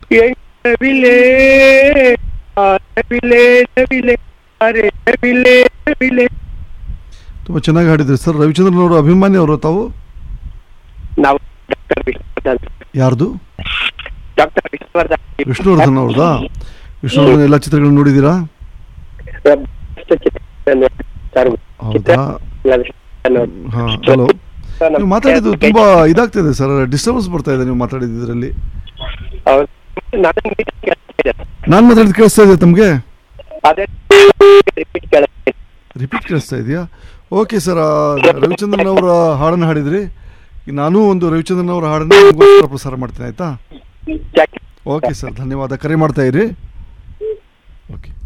ನವಿಲೆ ಆ ನವಿಲೆ ನವಿಲೆ ಅರೆ ನವಿಲೆ ನವಿಲೆ ತುಂಬ ಚೆನ್ನಾಗಿ ಹಾಡಿದ್ರಿ ಸರ್ ರವಿಚಂದ್ರನ್ ಅವರು ಅಭಿಮಾನಿ ಅವರು ತಾವು ನಾವು ಡಾಕ್ಟರ್ ವಿಷ್ಣುವರ್ಧನ್ ಯಾರ್ದು ಡಾಕ್ಟರ್ ವಿಷ್ಣುವರ್ಧನ್ ವಿಷ್ಣುವರ್ಧನ್ ಅವ್ರದಾ ವಿಷ್ಣುವರ್ಧನ್ ಎಲ್ಲ ಚಿತ್ರಗಳನ್ನು ನೋಡಿದ್ದೀರಾ ಸರ್ ಹೌದಾ ಹಾಂ ಹಲೋ ನೀವು ಮಾತಾಡಿದ್ದು ತುಂಬ ಇದಾಗ್ತಿದೆ ಸರ್ ಡಿಸ್ಟರ್ಬೆನ್ಸ್ ಬರ್ತಾ ಇದೆ ನೀವು ಮಾತಾಡಿದ್ದು ಹೌದು ನಾನು ನೀಟಾಗಿ ಕೇಳ್ತಾ ಇದ್ದೆ. ನಾನು ಮಾತಾಡಿದ್ದು ಕೇಳಿಸ್ತಾ ಇದೆ ತಮಗೆ ಅದೇ ರಿಪೀಟ್ ಕೇಳಿಸ್ತಾ ರಿಪೀಟ್ ಕೇಳಿಸ್ತಾ ಇದೆಯಾ ಓಕೆ ಸರ್ ರವಿಚಂದ್ರನ್ ಅವರ ಹಾಡನ್ನು ಹಾಡಿದ್ರಿ ಈಗ ನಾನೂ ಒಂದು ರವಿಚಂದ್ರನ್ ಅವರ ಹಾಡನ್ನು ನಿಮಗೋಸ್ಕರ ಪ್ರಸಾರ ಮಾಡ್ತೀನಿ ಆಯಿತಾ ಜಾಕಿ ಓಕೆ ಸರ್ ಧನ್ಯವಾದ ಕರೆ ಮಾಡ್ತಾ ಇರಿ ಓಕೆ